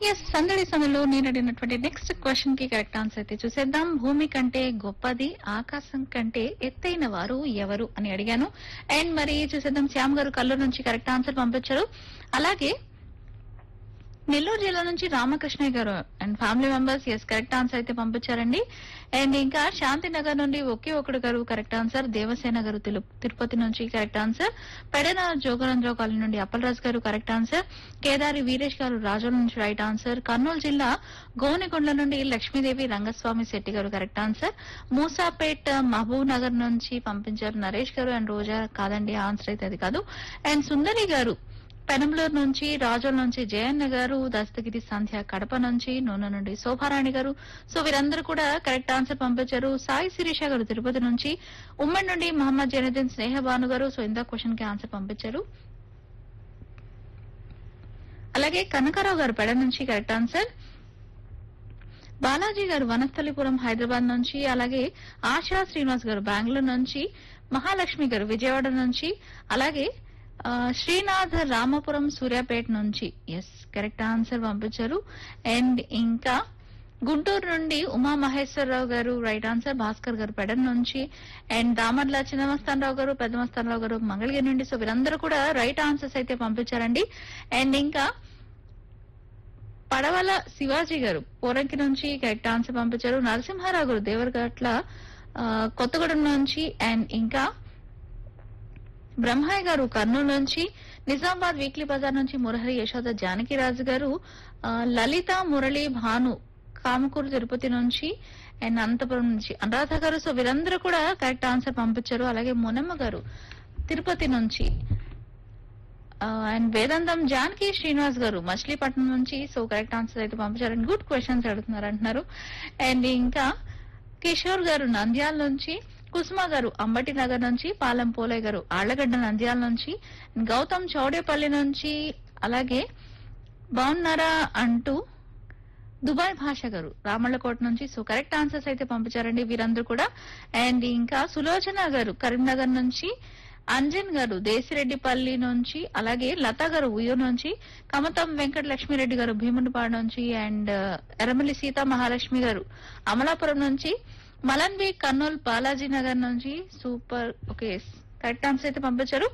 yes సందడి సందులో నేను అడిగినటువంటి నెక్స్ట్ క్వశ్చన్ కి కరెక్ట్ ఆన్సర్ అయితే చూసేద్దాం భూమి కంటే గొప్పది ఆకాశం కంటే ఎత్తైన వారు ఎవరు అని అడిగాను అండ్ మరి చూసేద్దాం శ్యామ్ గారు కల్లూరు నుంచి కరెక్ట్ ఆన్సర్ పంపించారు అలాగే నెల్లూరు జిల్లా నుంచి Ramakrishnaiah garu and family members yes correct answer అయితే పంపించారండి అండ్ ఇంకా శాంతినగర్ నుండి ఒకే ఒకడు గారు కరెక్ట్ ఆన్సర్ దేవసేన గారు తిలు- తిరుపతి నుంచి correct answer Pedana Jogarandrarao colony నుండి అప్పలరాజు గారు కరెక్ట్ ఆన్సర్ కేదారి వీరేష్ గారు రాజోల నుంచి రైట్ ఆన్సర్ కర్నూలు జిల్లా గోనెకొండ నుండి లక్ష్మీదేవి రంగస్వామి శెట్టి గారు కరెక్ట్ ఆన్సర్ మూసాపేట్ మహబూబ్ నగర్ నుంచి పంపించారు నరేష్ గారు అండ్ రోజా కాదండి ఆన్సర్ అయితే అది కాదు అండ్ సుందరి గారు పెనంలూరు నుంచి రాజోల్ నుంచి జయన్న గారు దస్తగిరి సంధ్య కడప నుంచి నూనె నుండి శోభారాణి గారు సో వీరందరూ కూడా కరెక్ట్ ఆన్సర్ పంపించారు సాయి శిరీష గారు తిరుపతి నుంచి ఉమ్మడి నుండి మహమ్మద్ జైనుద్దీన్ స్నేహ భాను గారు సో ఇందా క్వశ్చన్ కి ఆన్సర్ పంపించారు అలాగే కనకారావు గారు పెడ నుంచి కరెక్ట్ ఆన్సర్ బాలాజీ గారు వనస్థలిపురం హైదరాబాద్ నుంచి అలాగే ఆశా శ్రీనివాస్ గారు బెంగళూరు నుంచి మహాలక్ష్మి గారు విజయవాడ నుంచి అలాగే ఆ, శ్రీనాథ్ రామపురం సూర్యాపేట నుంచి ఎస్ కరెక్ట్ ఆన్సర్ పంపించారు అండ్ ఇంకా గుంటూరు నుండి ఉమా మహేశ్వరరావు గారు రైట్ ఆన్సర్ భాస్కర్ గారు పెడన్ నుంచి అండ్ దామర్ల చిన్నమస్తానరావు గారు పెద్దమస్తానరావు గారు మంగళగిరి నుండి సో వీరందరూ కూడా రైట్ ఆన్సర్స్ అయితే పంపించారండి అండ్ ఇంకా పడవల శివాజీ గారు పోరంకి నుంచి కరెక్ట్ ఆన్సర్ పంపించారు నరసింహారావు గారు దేవరగట్ల ఆ, కొత్తగూడెం నుంచి అండ్ ఇంకా బ్రహ్మయ్య గారు కర్నూలు నుంచి నిజామాబాద్ వీక్లీ బజార్ నుంచి మురహరి యశోద జానకిరాజు గారు ఆ, లలిత మురళి భాను కామకూరు తిరుపతి నుంచి అండ్ అనంతపురం నుంచి అనురాధ గారు సో వీరందరూ కూడా కరెక్ట్ ఆన్సర్ పంపించారు అలాగే మునమ్మ గారు తిరుపతి నుంచి అండ్ వేదాంతం జానకి శ్రీనివాస్ గారు మచిలీపట్నం నుంచి సో కరెక్ట్ ఆన్సర్ అయితే పంపించారు అండ్ గుడ్ క్వశ్చన్స్ అడుగుతున్నారు అంటున్నారు అండ్ ఇంకా కిషోర్ గారు నంద్యాల నుంచి కుసుమ గారు అంబటి నగర్ నుంచి పాలెం పోలయ్య గారు ఆళ్లగడ్డ నంద్యాల నుంచి గౌతమ్ చౌడేపల్లి నుంచి అలాగే బాగున్నారా అంటూ దుబాయ్ భాష గారు రామళ్ళకోట నుంచి సో కరెక్ట్ ఆన్సర్స్ అయితే పంపించారండి వీరందరూ కూడా అండ్ ఇంకా సులోచన గారు కరీంనగర్ నుంచి అంజన్ గారు దేశిరెడ్డిపల్లి నుంచి అలాగే లతా గారు ఉయ్యూరు నుంచి కమతం వెంకట లక్ష్మీరెడ్డి గారు భీమునిపాడు నుంచి అండ్ ఎర్రమల్లి సీతా మహాలక్ష్మి గారు అమలాపురం నుంచి మలన్వి కర్నూలు బాలాజీ నగర్ నుంచి సూపర్ ఓకే కరెక్ట్ ఆన్సర్ అయితే పంపించారు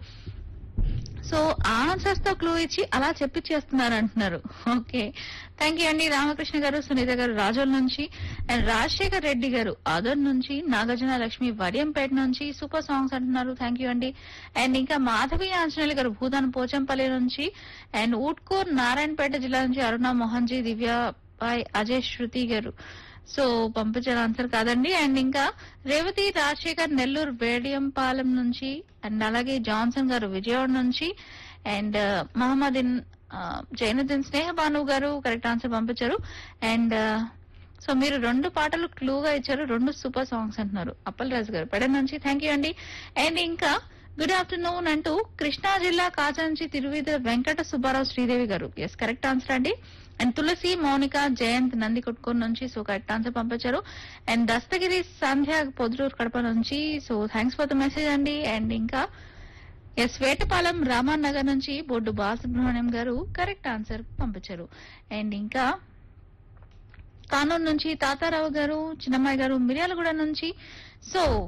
సో ఆన్సర్స్ తో క్లూ ఇచ్చి అలా చెప్పి చేస్తున్నారు అంటున్నారు ఓకే థ్యాంక్ యూ అండి రామకృష్ణ గారు సునీత గారు రాజోల్ నుంచి అండ్ రాజశేఖర్ రెడ్డి గారు ఆదర్ నుంచి నాగార్జున లక్ష్మి వడియంపేట నుంచి సూపర్ సాంగ్స్ అంటున్నారు థ్యాంక్ యూ అండి అండ్ ఇంకా మాధవి ఆంజనేయులు గారు భూదాన్ పోచంపల్లి నుంచి అండ్ ఊట్కూర్ నారాయణపేట జిల్లా నుంచి అరుణ మోహన్ జీ దివ్య బాయ్ అజయ్ శృతి గారు సో పంపించిన ఆన్సర్ కాదండి అండ్ ఇంకా రేవతి రాజశేఖర్ నెల్లూరు వేడియంపాలెం నుంచి అండ్ అలాగే జాన్సన్ గారు విజయవాడ నుంచి అండ్ మహమ్మద్ ఇన్ జైనుద్దీన్ స్నేహ భాను గారు కరెక్ట్ ఆన్సర్ పంపించారు అండ్ సో మీరు రెండు పాటలు క్లూగా ఇచ్చారు రెండు సూపర్ సాంగ్స్ అంటున్నారు అప్పల్ రాజు గారు పెడ నుంచి థ్యాంక్ యూ అండి అండ్ ఇంకా గుడ్ ఆఫ్టర్నూన్ అంటూ కృష్ణా జిల్లా కాజా నుంచి తిరువిద Venkata Subbarao Sridevi garu yes correct answer అండి అండ్ తులసి మౌనిక జయంత్ నంది కొట్టుకొని నుంచి సో కరెక్ట్ ఆన్సర్ పంపించారు అండ్ దస్తగిరి సంధ్య పొద్దుటూరు కడప నుంచి so thanks for the message అండి అండ్ ఇంకా ఎస్ వేటపాలెం రామాన్ నగర్ నుంచి బొడ్డు బాలసుబ్రహ్మణ్యం గారు కరెక్ట్ ఆన్సర్ పంపించారు అండ్ ఇంకా కానూరు నుంచి తాతారావు గారు చిన్నమ్మాయి గారు మిర్యాలగూడ నుంచి సో